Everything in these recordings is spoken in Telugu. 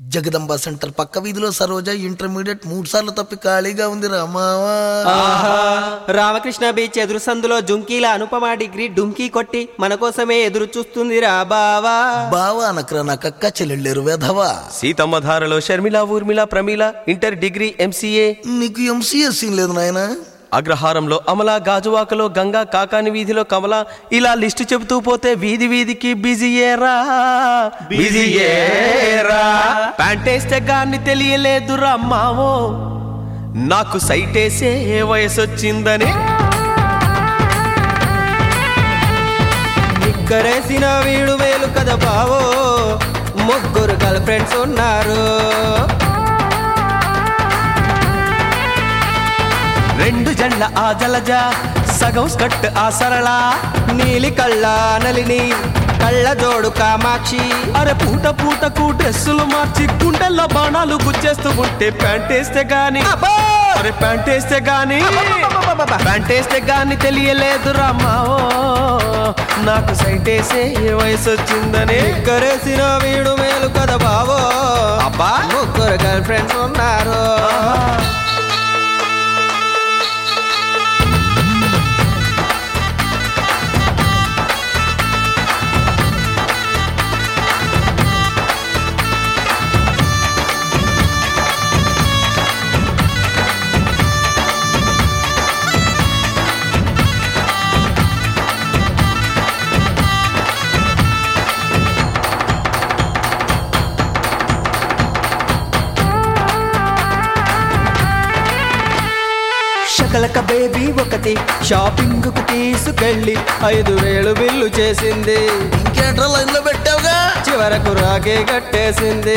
జగదంబ సెంటర్ పక్క వీధిలో సరోజ ఇంటర్మీడియట్ మూడు సార్లు తప్పి ఖాళీగా ఉంది రామావా ఆహా రామకృష్ణ బీచ్ ఎదురు సందులో జుంకీల అనుపమ డిగ్రీ డుంకీ కొట్టి మన కోసమే ఎదురు చూస్తుంది రా బావా బావా అనకరా నా కక్క చెల్లెళ్ళేరు వేధవా సీతమ్మ ధారలో Sharmila Urmila Pramila inter degree MCA నీకు ఎంసీఎస్ సీన్ లేదు నాయనా అగ్రహారంలో అమల గాజువాకలో గంగా కాకాని వీధిలో కమల ఇలా లిస్టు చెబుతూ పోతే వీధి వీధికి బిజీయేరా బిజీయేరా ప్యాంటేస్తే గాన్ని తెలియలేదు రమ్మావో నాకు సైటేసే వయసొచ్చిందని నిక్కరేసిన వీడు వేలు కదా బావో ముగ్గురు గర్ల్ ఫ్రెండ్స్ ఉన్నారు రెండు జండ్ల ఆ జలజ సగం స్కట్ ఆ సరళ నీలి కళ్ళ నలిని కళ్ళ జోడు కామాక్షి అరే పూట పూటకు డ్రెస్సులు మార్చి గుండెల్లో బాణాలు గుచ్చేస్తూ ఉంటే ప్యాంటేస్తే గాని అబ్బో! అరే ప్యాంటేస్తే గాని అబ్బబ్బబ్బబ్బ! ప్యాంటేస్తే గాని తెలియలేదు రామావో నాకు సైటేసే ఏ వయసు వచ్చిందని నిక్కరేసిన వీడు మేలు కదా బావో అబ్బా ముగ్గురు గర్ల్ ఫ్రెండ్స్ ఉన్నారు శకలక బేబీ ఒకటి షాపింగ్ కు తీసుకెళ్ళి ఐదు వేలు బిల్లు చేసింది ఇంకేంట్రా లైన్ లో పెట్టావుగా చివరకు రాకే కట్టేసింది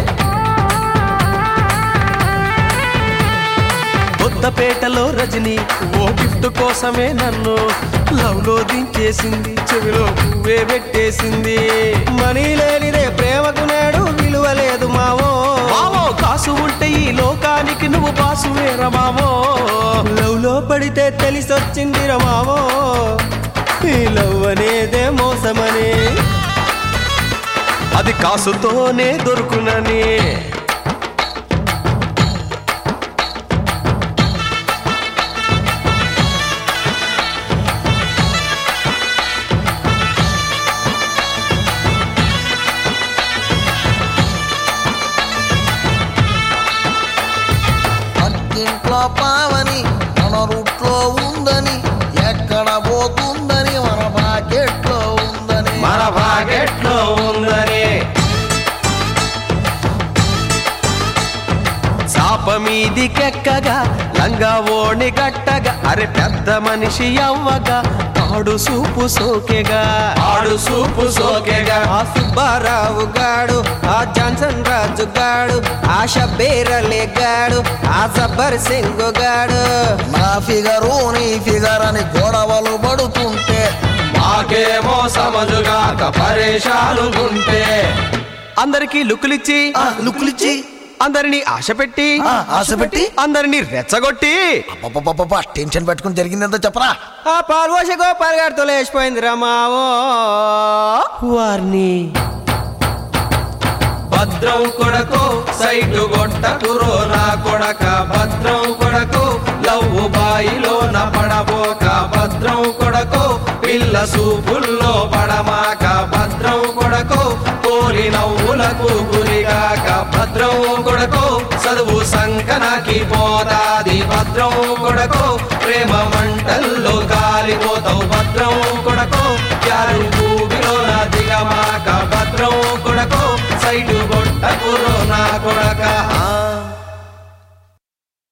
కొత్తపేటలో రజని ఓ గిఫ్ట్ కోసమే నన్ను లవ్ లో దించేసింది చెవిలో పువ్వే పెట్టేసింది మనీ లేనిదే ప్రేమకు నేడు విలువ లేదు మావో మావో కాసు ఉంటే ఈ లోకానికి నువ్వు బాసు వేర మావో లవ్ లో పడితే తెలిసొచ్చింది మావో ఈ లవ్ అనేదే మోసమని అది కాసుతోనే దొరుకునని పక్కింట్లో పావని మన రూట్లో ఉందని ఎక్కడ పోతుందని మన పాకెట్లో ఉందని మన భాగెట్లో ఉందని చాప మీదికెక్కగా లంగా ఓణి గట్టగా అరే పెద్ద మనిషి అవ్వగా ఆడు సూపు సోకెగా ఆడు సూపు సోకెగా ఆ సుబ్బారావు గాడు ఆ జాన్సన్ రాజు గాడు ఆ షబ్బీరలే గాడు ఆ జబ్బర్ సింగ్ గాడు నా ఫిగరు నీ ఫిగర్ అని గొడవలు పడుతుంటే మాకేమో సమజుగాక పరేషాలుగుంటే అందరికీ లుక్కులిచ్చి ఆ, లుక్కులిచ్చి అందరినీ ఆశ పెట్టి ఆ, ఆశ పెట్టి అందరినీ రెచ్చగొట్టి అబ్బబ్బబ్బబ్బ, టెన్షన్ పెట్టుకుని జరిగిందంతా చెప్పరా ఆ పాల్వోష గోపాల్ గారితో లేచిపోయింది రమావో వారిని భద్రం కొడకు సైటు గొట్టకురో నా కొడక భద్రం కొడకు లవ్వు బాయిలో నా పడబోక భద్రం కొడకు పిల్ల సూపుల్లో పడమాక భద్రం కొడకు కోరి నవ్వులకు గురిగాక భద్రం కొడకు చదువు సంకనాకి పోతాది భద్రం కొడకు ప్రేమ మంటల్లో కాలిపోతావు భద్రం కొడకు యారు భూమిలో నా దిగమాక భద్రం కొడకు సైటు గొట్టకురో నా కొడక